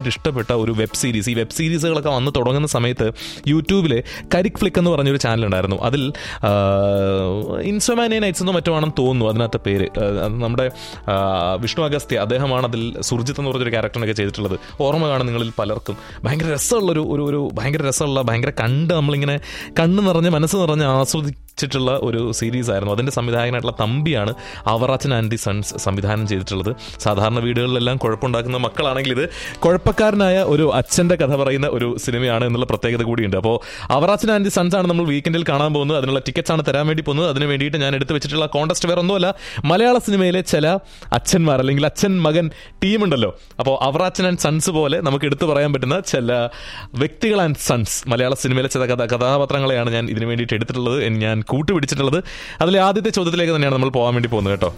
ഭയങ്കരമായിട്ട് ഇഷ്ടപ്പെട്ട ഒരു വെബ് സീരീസ് ഈ വെബ് സീരീസുകളൊക്കെ വന്ന് തുടങ്ങുന്ന സമയത്ത് യൂട്യൂബിൽ കരിക് ഫ്ലിക്ക് എന്ന് പറഞ്ഞൊരു ചാനൽ ഉണ്ടായിരുന്നു അതിൽ ഇൻസോമാനിയ നൈറ്റ്സ് എന്നോ മറ്റോ ആണെന്ന് തോന്നുന്നു അതിനകത്ത് പേര് ആ, അത് നമ്മുടെ ആ, വിഷ്ണു അഗസ്ത്യ അദ്ദേഹമാണ് അതിൽ സുർജിത്ത് എന്ന് പറഞ്ഞൊരു ക്യാരക്ടറിനൊക്കെ ചെയ്തിട്ടുള്ളത് ഓർമ്മ കാണും നിങ്ങളിൽ പലർക്കും ഭയങ്കര രസമുള്ളൊരു ഒരു ഒരു ഭയങ്കര രസമുള്ള ഭയങ്കര കണ്ട് നമ്മളിങ്ങനെ കണ്ണ് നിറഞ്ഞ് മനസ്സ് നിറഞ്ഞ് ആസ്വദിച്ചിട്ടുള്ള ഒരു സീരീസ് ആയിരുന്നു അതിൻ്റെ സംവിധായകനായിട്ടുള്ള തമ്പിയാണ് അവറാച്ചൻ ആൻഡ് ദി സൺസ് സംവിധാനം ചെയ്തിട്ടുള്ളത് സാധാരണ വീടുകളിലെല്ലാം കുഴപ്പമുണ്ടാക്കുന്ന മക്കളാണെങ്കിൽ ഇത് കുഴപ്പക്കാരനായ ഒരു അച്ഛൻ്റെ കഥ പറയുന്ന ഒരു സിനിമയാണ് എന്നുള്ള പ്രത്യേകത കൂടിയുണ്ട് അപ്പോൾ അവറാച്ചൻ ആൻഡ് ദി സൺസ് ആണ് നമ്മൾ വീക്കെൻഡിൽ കാണാൻ പോകുന്നത് അതിനുള്ള ടിക്കറ്റ്സ് ആണ് തരാൻ വേണ്ടി പോകുന്നത് അതിന് വേണ്ടിയിട്ട് ഞാൻ എടുത്തു വെച്ചിട്ടുള്ള കോൺടെസ്റ്റ് വേറെ ഒന്നുമല്ല മലയാള സിനിമയിലെ ചില അച്ഛന്മാർ അല്ലെങ്കിൽ അച്ഛൻ മകൻ ടീമുണ്ടല്ലോ അപ്പോൾ അവറാച്ചൻ ആൻഡ് സൺസ് പോലെ നമുക്ക് എടുത്തു പറയാൻ പറ്റുന്ന ചില വ്യക്തികൾ ആൻഡ് സൺസ് മലയാള സിനിമയിലെ ചില കഥ കഥാപാത്രങ്ങളെയാണ് ഞാൻ ഇതിനു വേണ്ടിയിട്ട് എടുത്തിട്ടുള്ളത് എന്ന് ഞാൻ കൂട്ടുപിടിച്ചിട്ടുള്ളത് അതിലെ ആദ്യത്തെ ചോദ്യത്തിലേക്ക് തന്നെയാണ് നമ്മൾ പോകാൻ വേണ്ടി പോകുന്നത് കേട്ടോ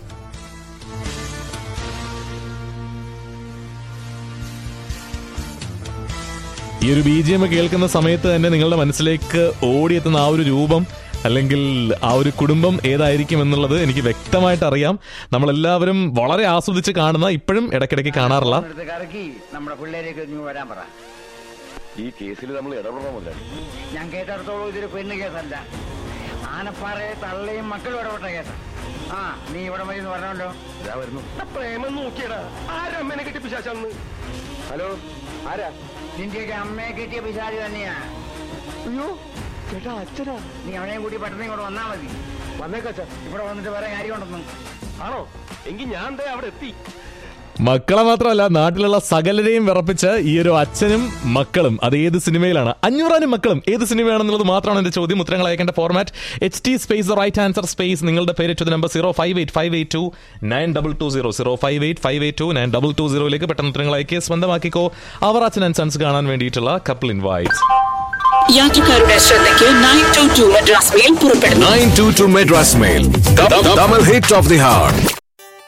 ഈ ഒരു ബി ജി എം കേൾക്കുന്ന സമയത്ത് തന്നെ നിങ്ങളുടെ മനസ്സിലേക്ക് ഓടിയെത്തുന്ന ആ ഒരു രൂപം അല്ലെങ്കിൽ ആ ഒരു കുടുംബം ഏതായിരിക്കും എന്നുള്ളത് എനിക്ക് വ്യക്തമായിട്ട് അറിയാം നമ്മളെല്ലാവരും വളരെ ആസ്വദിച്ച് കാണുന്ന ഇപ്പോഴും ഇടയ്ക്കിടയ്ക്ക് കാണാറില്ല എടുത്ത് കറക്കി നമ്മുടെ പിള്ളേരേക്ക് ഇങ്ങ് വരാൻ പറ ഈ കേസിൽ നമ്മൾ ഇടപെടണമല്ലേ ഞാൻ കേട്ടിടത്തോളം ഇതൊരു പെണ്ണ് കേസല്ല ആനപ്പാറയെ തള്ളയും മക്കളും ഇടപെട്ട കേസാ ആ നീ ഇവിടെ മതി എന്ന് പറഞ്ഞോണ്ടോ ഇതാ വരുന്നു പ്രേമം നോക്കിയടാ ആരമ്മേനെ കെട്ടി പിശാച്ചന്ന് ഹലോ ആരാ നിന്റെയൊക്കെ അമ്മയെ കിട്ടിയ പിശാചി തന്നെയാ അയ്യോ ചേട്ടാ അച്ഛനാ നീ അവനെയും കൂട്ടി പെട്ടെന്ന് ഇങ്ങോട്ട് വന്നാ മതി വന്നേക്കാച്ച ഇവിടെ വന്നിട്ട് വേറെ കാര്യമുണ്ടെന്നും ആണോ എങ്കിൽ ഞാൻ ദേ അവിടെ എത്തി മക്കളെ മാത്രമല്ല നാട്ടിലുള്ള സകലരെയും വിറപ്പിച്ച ഈ ഒരു അച്ഛനും മക്കളും അത് ഏത് സിനിമയിലാണ് അഞ്ഞൂറാനും മക്കളും ഏത് സിനിമയാണെന്നുള്ളത് മാത്രമാണ് എന്റെ ചോദ്യം ഉത്തരങ്ങൾ അയക്കേണ്ട format H T space right answer space നിങ്ങളുടെ പേര് to number zero five eight five eight two nine double two zero zero five eight five eight two nine double two സീറോയിലേക്ക് പെട്ടെന്ന് ഉത്തരങ്ങൾ അയക്കുക സ്വന്തമാക്കിക്കോ അവർ അച്ഛൻ ആൻഡ് സൺസ് കാണാൻ വേണ്ടിയിട്ടുള്ള കപ്പിൾ ഇൻവൈറ്റ്സ് യാത്രക്കാരുടെ ശ്രദ്ധയ്ക്ക് nine two two Madras mail പുറപ്പെടുന്നു 922 Madras Mail. The, the, double hit of the heart.